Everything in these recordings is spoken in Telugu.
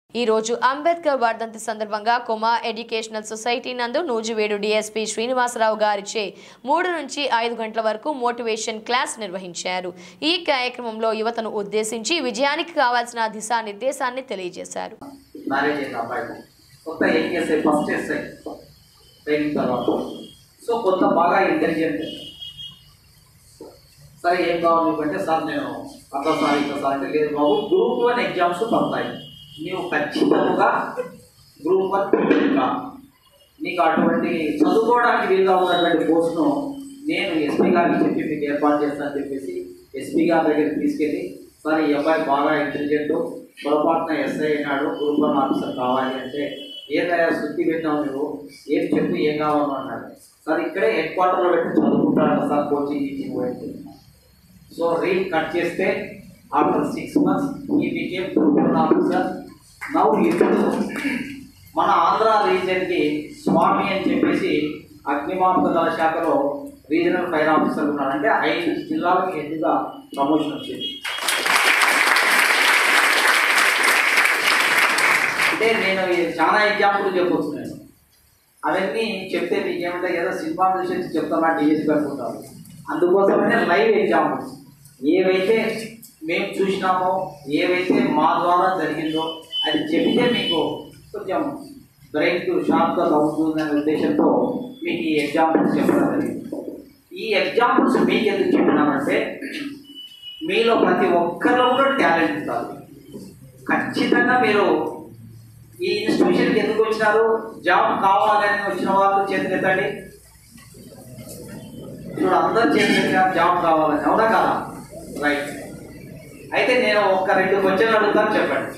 ఈ రోజు అంబేద్కర్ వర్ధంతి సందర్భంగా కొమా ఎడ్యుకేషనల్ సొసైటీ నందు నూజివేడు డిఎస్పీ శ్రీనివాసరావు గారిచే మూడు నుంచి ఐదు గంటల వరకు మోటివేషన్ క్లాస్ నిర్వహించారు ఈ కార్యక్రమంలో యువతను ఉద్దేశించి విజయానికి కావాల్సిన దిశానిర్దేశాన్ని తెలియజేశారు మ్యారేజ్ అయింది అబ్బాయికి కొత్త ఏం చేస్తాయి ఫస్ట్ చేస్తాయి ట్రైనింగ్ తర్వాత సో కొంత బాగా ఇంటెలిజెంట్ సరే ఏం కావాలి మీకు అంటే సార్ నేను అట్లా సార్ ఇట్లా సార్ అంటే లేదు బాబు గ్రూప్ వన్ ఎగ్జామ్స్ పడతాయి నీవు ఖచ్చితంగా గ్రూప్ వన్ కా నీకు అటువంటి చదువుకోవడానికి వీలుగా ఉన్నటువంటి పోస్ట్ను నేను ఎస్పీ గారికి చెప్పి మీకు ఏర్పాటు చేస్తానని చెప్పేసి ఎస్పీ గారి దగ్గరికి తీసుకెళ్ళి సార్ ఈ అబ్బాయి బాగా ఇంటెలిజెంట్ పొరపాటున ఎస్ఐ అయినాడు గ్రూప్ వన్ ఆఫీసర్ కావాలి అంటే ఏదైనా శుద్ధి పెట్టావు నువ్వు ఏం చెప్పు ఏం కావాలో అన్నాడు సార్ ఇక్కడే హెడ్ క్వార్టర్లో పెట్టి చదువుకుంటాడు సార్ కోచింగ్ ఇచ్చింగ్ పోయింది సో రీల్ కట్ చేస్తే after six months he became group one officer now ఇప్పుడు మన ఆంధ్ర రీజియన్కి స్వామి అని చెప్పేసి అగ్నిమాపక దళ శాఖలో రీజనల్ ఫైర్ ఆఫీసర్ ఉన్నాడు అంటే ఐదు జిల్లాలకు హెడ్గా ప్రమోషన్ వచ్చింది అంటే నేను ఈ చాలా ఎగ్జాంపుల్ చెప్పొచ్చు నేను అవన్నీ చెప్తే మీకు ఏమంటే ఏదో సినిమా విషయం చెప్తున్నా డిఎస్పీ అనుకుంటారు అందుకోసమనే లైవ్ ఎగ్జాంపుల్స్ ఏవైతే మేము చూసినామో ఏవైతే మా ద్వారా జరిగిందో అది చెబితే మీకు కొంచెం బ్రెయిన్కు షార్ప్గా తగ్గుతుందనే ఉద్దేశంతో మీకు ఈ ఎగ్జాంపుల్స్ చెప్పడం జరిగింది ఈ ఎగ్జాంపుల్స్ మీకు ఎందుకు చెప్పినామంటే మీలో ప్రతి ఒక్కరిలో కూడా టాలెంట్ ఉంటుంది ఖచ్చితంగా మీరు ఈ ఇన్స్టిట్యూషన్కి ఎందుకు వచ్చినారు జాబ్ కావాలని వచ్చిన వాళ్ళు చేతులెత్తండి ఇప్పుడు అందరు చేతులెత్తారు జాబ్ కావాలని అవునా కదా రైట్ అయితే నేను ఒక రెండు క్వశ్చన్లు అడుగుతాను చెప్పండి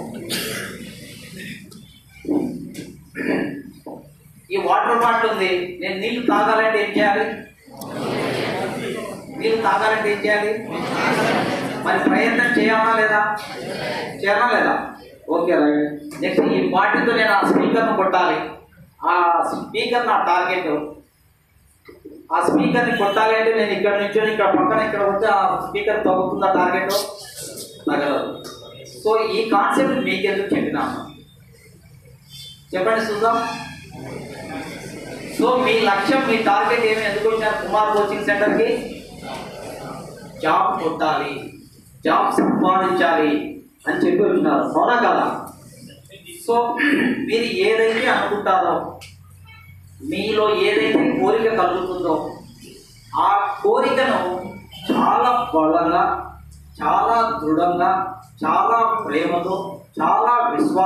ఈ వాటర్ బాటిల్ ఉంది నేను నీళ్లు తాగాలంటే ఏం చేయాలి నీళ్లు తాగాలంటే ఏం చేయాలి మరి ప్రయత్నం చేయాలా లేదా చేయాలా లేదా ఓకే రైట్ నెక్స్ట్ ఈ బాటిల్తో నేను ఆ స్పీకర్ను కొట్టాలి ఆ స్పీకర్ నా టార్గెట్ ఆ స్పీకర్ని కొట్టాలి అంటే నేను ఇక్కడ నుంచి ఇక్కడ పక్కన ఇక్కడ వస్తే ఆ స్పీకర్ తగ్గుతుందా టార్గెట్ తగలదు సో ఈ కాన్సెప్ట్ మీకు ఎందుకు చెప్పినాను చెప్పండి చూద్దాం సో మీ లక్ష్యం మీ టార్గెట్ ఏమి ఎందుకు వచ్చారు కుమార్ కోచింగ్ సెంటర్కి జాబ్ కొట్టాలి జాబ్ సంపాదించాలి అని చెప్పి వచ్చినారు అవునా కదా సో మీరు ఏదైతే అనుకుంటారో మీలో ఏదైతే కోరిక కలుగుతుందో ఆ కోరికను చాలా బలంగా చాలా దృఢంగా చాలా ప్రేమతో చాలా విశ్వాస